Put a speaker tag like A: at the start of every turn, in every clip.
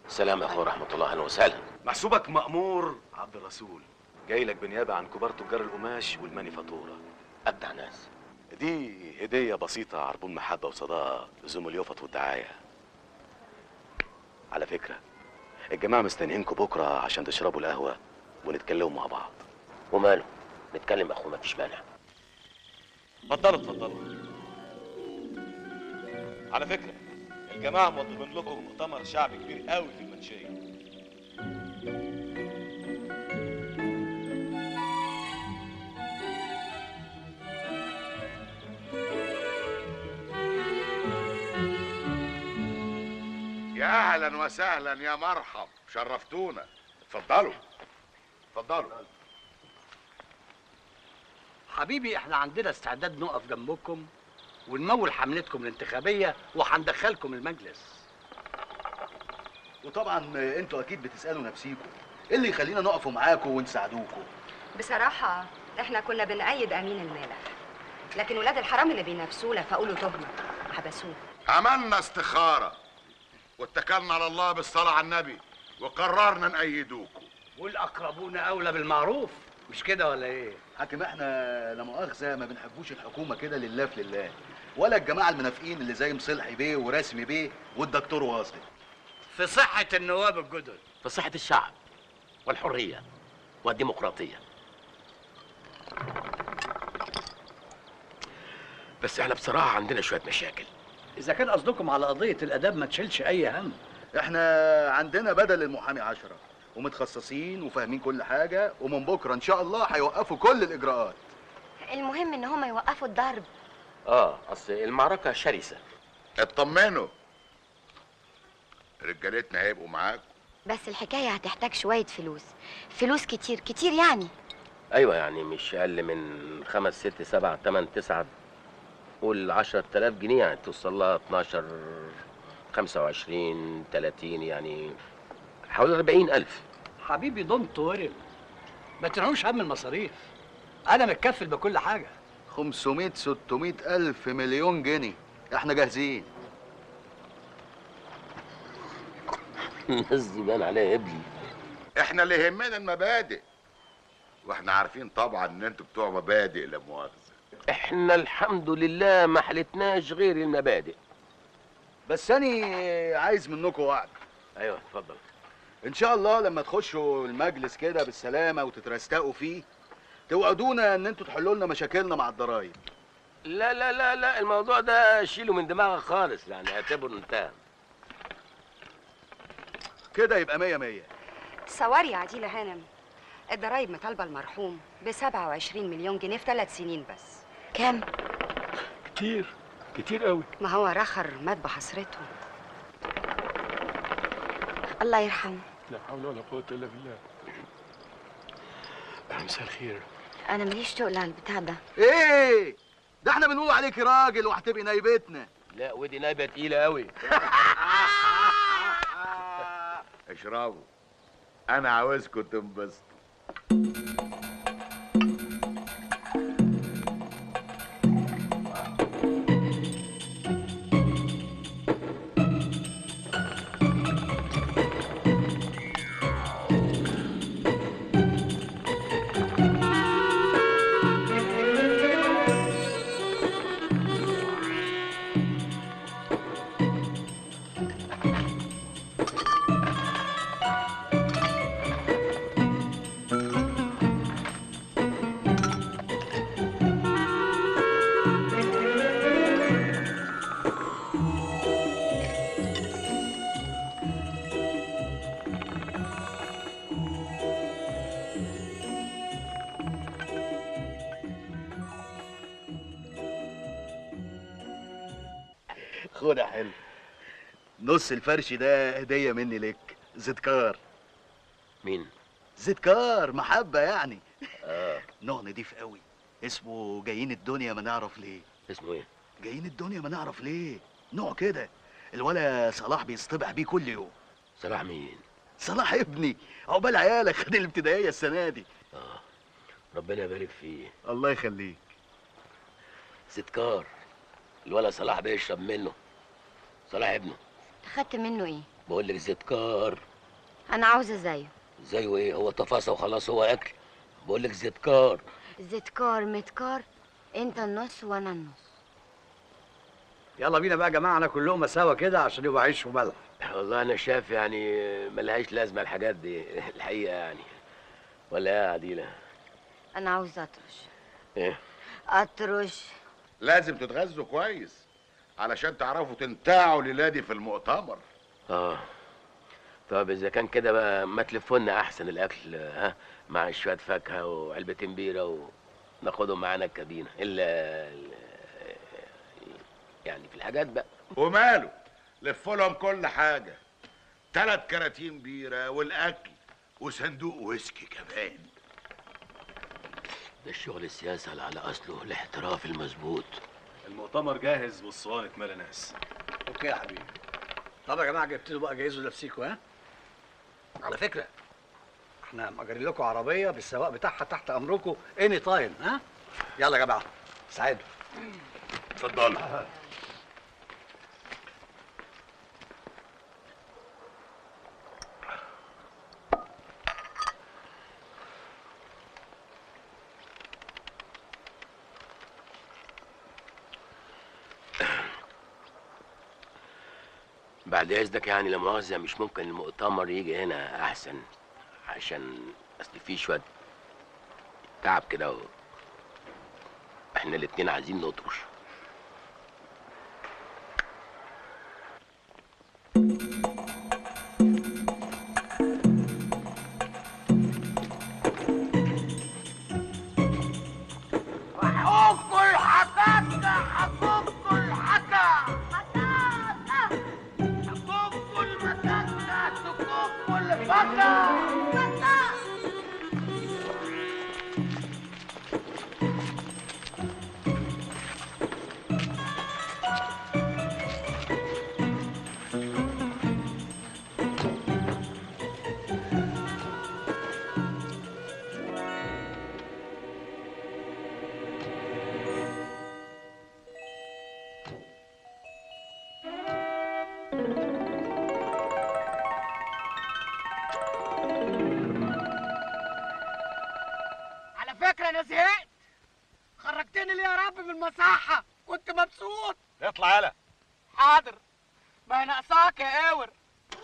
A: سلام يا اخو رحمه الله اهلا وسهلا
B: محسوبك مأمور عبد الرسول جاي لك بنيابه عن كبار تجار القماش والمانيفاتوره
A: ابدع ناس
B: دي هديه بسيطه عربون محبه وصداقه لزوم اليوفط والدعايه على فكره الجماعه مستنيينكم بكره عشان تشربوا القهوه ونتكلموا مع بعض
A: وماله نتكلم يا اخو ما فيش مانع
B: اتفضلوا اتفضلوا على فكره الجماعه موظفين لكم مؤتمر شعبي كبير قوي في المنشيه
C: يا اهلا وسهلا يا مرحب شرفتونا اتفضلوا اتفضلوا
D: حبيبي احنا عندنا استعداد نقف جنبكم ونمول حملتكم الانتخابيه وهندخلكم المجلس
E: وطبعا انتوا اكيد بتسالوا نفسيكم ايه اللي يخلينا نقفوا معاكم ونساعدوكم
F: بصراحة احنا كنا بنأيد أمين المالح لكن ولاد الحرام اللي بينافسوه لفقوا له تهمة حبسوه
C: عملنا استخاره واتكلنا على الله بالصلاه على النبي وقررنا نأيدوكم
D: والاقربون اولى بالمعروف مش كده ولا ايه
E: حاكم احنا لا مؤاخذه ما بنحبوش الحكومه كده لله في لله ولا الجماعه المنافقين اللي زي مصلحي بيه ورسمي بيه والدكتور واصل
D: في صحه النواب الجدد
A: في صحه الشعب والحريه والديمقراطيه بس احنا بصراحه عندنا شويه مشاكل
D: اذا كان قصدكم على قضيه الاداب ما تشيلش اي هم
E: احنا عندنا بدل المحامي عشرة ومتخصصين وفاهمين كل حاجه ومن بكره ان شاء الله هيوقفوا كل الاجراءات
F: المهم إن هما يوقفوا الضرب
A: اه اصل المعركه شرسه
C: اطمنوا رجالتنا هيبقوا معاكم
F: بس الحكاية هتحتاج شوية فلوس فلوس كتير كتير يعني
A: ايوه يعني مش اقل من خمس ست سبع تمن تسعة قول عشرة آلاف جنيه يعني توصل لها 12 25 30 يعني حوالي 40 ألف
D: حبيبي دونت وري ما تنعوش هم المصاريف انا متكفل بكل حاجه
E: 500 600 الف مليون جنيه احنا جاهزين
A: الناس دي بان عليها ابلي
C: احنا اللي يهمنا المبادئ واحنا عارفين طبعا ان انتوا بتوع مبادئ لا مؤاخذه
A: احنا الحمد لله ما حلتناش غير المبادئ
E: بس انا عايز منكم وعد
A: ايوه اتفضل
E: ان شاء الله لما تخشوا المجلس كده بالسلامه وتترستقوا فيه توعدونا ان انتوا تحلوا لنا مشاكلنا مع الضرايب
A: لا لا لا لا الموضوع ده شيله من دماغك خالص يعني اعتبره انتهى
E: كده يبقى مية مية
F: صور يا عديلة هانم الضرايب مطالبة المرحوم ب 27 مليون جنيه في ثلاث سنين بس كام؟
G: كتير كتير قوي
F: ما هو رخر مات بحسرته الله يرحمه
G: لا حول ولا قوة إلا بالله مساء الخير
F: أنا ماليش تقل على البتاع ده
E: ايه ده احنا بنقول عليك راجل وهتبقي نايبتنا
A: لا ودي نايبه تقيله قوي
C: اشربوا انا عاوزكم تنبسطوا
E: خد يا حلو نص الفرش ده هدية مني لك زدكار
A: مين
E: زدكار محبة يعني
A: اه
E: نوع نضيف قوي اسمه جايين الدنيا ما نعرف ليه
A: اسمه ايه
E: جايين الدنيا ما نعرف ليه نوع كده الولا صلاح بيصطبح بيه كل يوم
A: صلاح مين
E: صلاح ابني عقبال عيالك خد الابتدائية السنة دي
A: اه ربنا يبارك فيه
E: الله يخليك
A: ستكار الولا صلاح بيشرب منه صلاح ابنه
F: أخدت منه إيه؟
A: بقول لك زيت كار
H: انا عاوزه زيه
A: زيه ايه هو تفاصيل وخلاص هو اكل بقول لك زيت كار
H: زيت كار متكار انت النص وانا النص
D: يلا بينا بقى يا جماعه ناكل لقمه سوا كده عشان يبقى عيش وملح
A: والله انا شايف يعني ملهاش لازمه الحاجات دي الحقيقه يعني ولا ايه يا عديله
H: انا عاوزه اطرش
A: ايه
H: اطرش
C: لازم تتغذوا كويس علشان تعرفوا تنتعوا ليلادي في المؤتمر
A: اه طب اذا كان كده بقى ما تلفونا احسن الاكل ها مع شويه فاكهه وعلبتين بيره وناخدهم معانا الكابينه الا ال- يعني في الحاجات بقى
C: وماله لفوا لهم كل حاجه ثلاث كراتين بيره والاكل وصندوق ويسكي كمان
A: ده الشغل السياسي اللي على اصله الاحتراف المظبوط
B: المؤتمر جاهز والصوان اتملى ناس
D: اوكي يا حبيبي طب يا جماعه جبتوا بقى جهزوا نفسيكم ها على فكره احنا مأجرين لكم عربيه بالسواق بتاعها تحت امركم اني تايم ها يلا يا جماعه سعدوا
C: اتفضل
A: بعد اذنك يعني لا مؤاخذه مش ممكن المؤتمر يجي هنا احسن عشان اصل في شويه تعب كده و... احنا الاتنين عايزين نطرش
I: على فكرة أنا زهقت خرجتني ليه يا رب من المصحة كنت مبسوط
B: اطلع يلا
I: حاضر ما هي ناقصاك يا قاور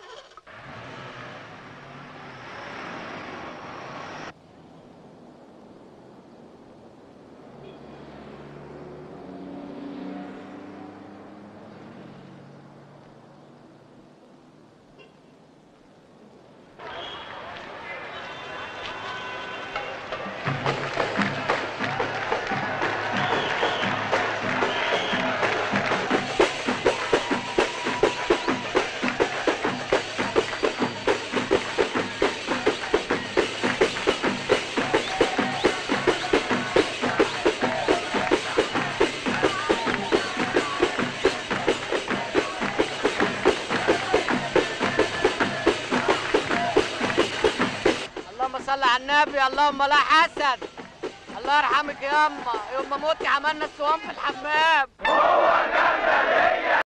I: اللهم صل على النبي اللهم لا حسد الله يرحمك يا اما يوم ما موتي عملنا الصوان في الحمام